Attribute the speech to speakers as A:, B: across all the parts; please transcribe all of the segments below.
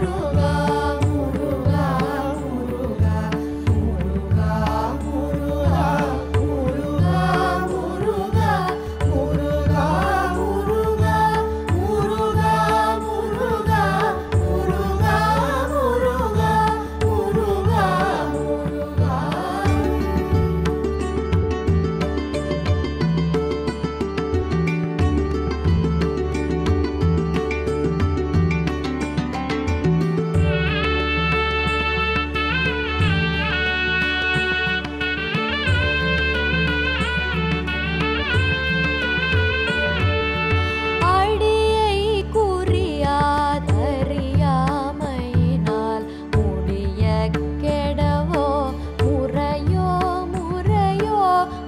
A: முருகா முருகா முருகா முருகா முருகா முருகா முருகா முருகா முருகா முருகா முருகா முருகா முருகா முருகா முருகா அடியை குறியாதறியாமையினால் முடிய கெடவோ முறையோ முறையோ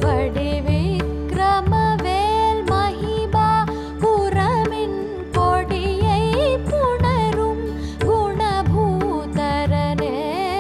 A: வடிவிக்கிரமவேல் மகிபா புறமின் கொடியை புணரும் குணபூதரனே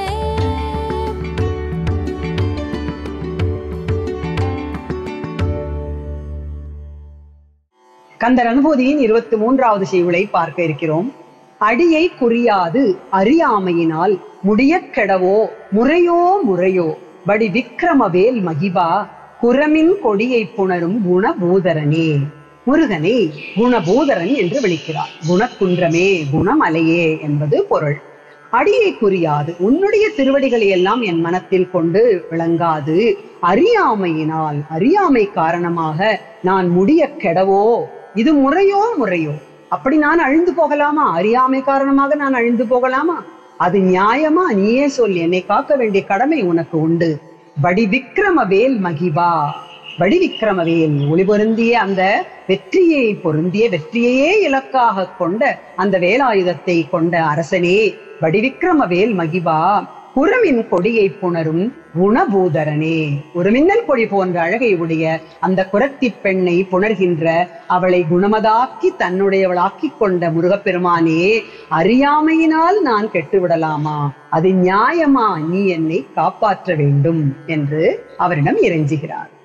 B: கந்தர் அனுபூதியின் இருபத்தி மூன்றாவது செய்யுளை பார்க்க இருக்கிறோம் அடியை குறியாது அறியாமையினால் முடியக் கெடவோ முறையோ முறையோ வடி விக்ரமவேல் மகிபா குரமின் கொடியை புணரும் குணபூதரனே முருகனே குணபூதரன் என்று விളിக்கிறார் குணக்குன்றமே குணமலையே என்பது பொருள் அடியை குறியாது உன்னுடைய திருவடிகளை எல்லாம் என் மனத்தில் கொண்டு விளங்காது அறியாமையினால் அறியாமை காரணமாக நான் முடிய கெடவோ இது முறையோ முறையோ அப்படி நான் அழிந்து போகலாமா அறியாமை காரணமாக நான் அழிந்து போகலாமா அது நியாயமா நீயே சொல் என்னை காக்க வேண்டிய கடமை உனக்கு உண்டு வடி விக்ரமவேல் மகிவா வடி விக்ரமவேல் ஒளி பொருந்திய அந்த வெற்றியை பொருந்திய வெற்றியையே இலக்காக கொண்ட அந்த வேலாயுதத்தை கொண்ட அரசனே வடிவிக்ரமவேல் மகிவா புறமின் கொடியை புணரும் குணபூதரனே ஒரு மின்னல் கொடி போன்ற அழகை உடைய அந்த குரத்தி பெண்ணை புணர்கின்ற அவளை குணமதாக்கி தன்னுடையவளாக்கிக் கொண்ட முருகப்பெருமானே அறியாமையினால் நான் கெட்டுவிடலாமா அது நியாயமா நீ என்னை காப்பாற்ற வேண்டும் என்று அவரிடம் இறைஞ்சுகிறார்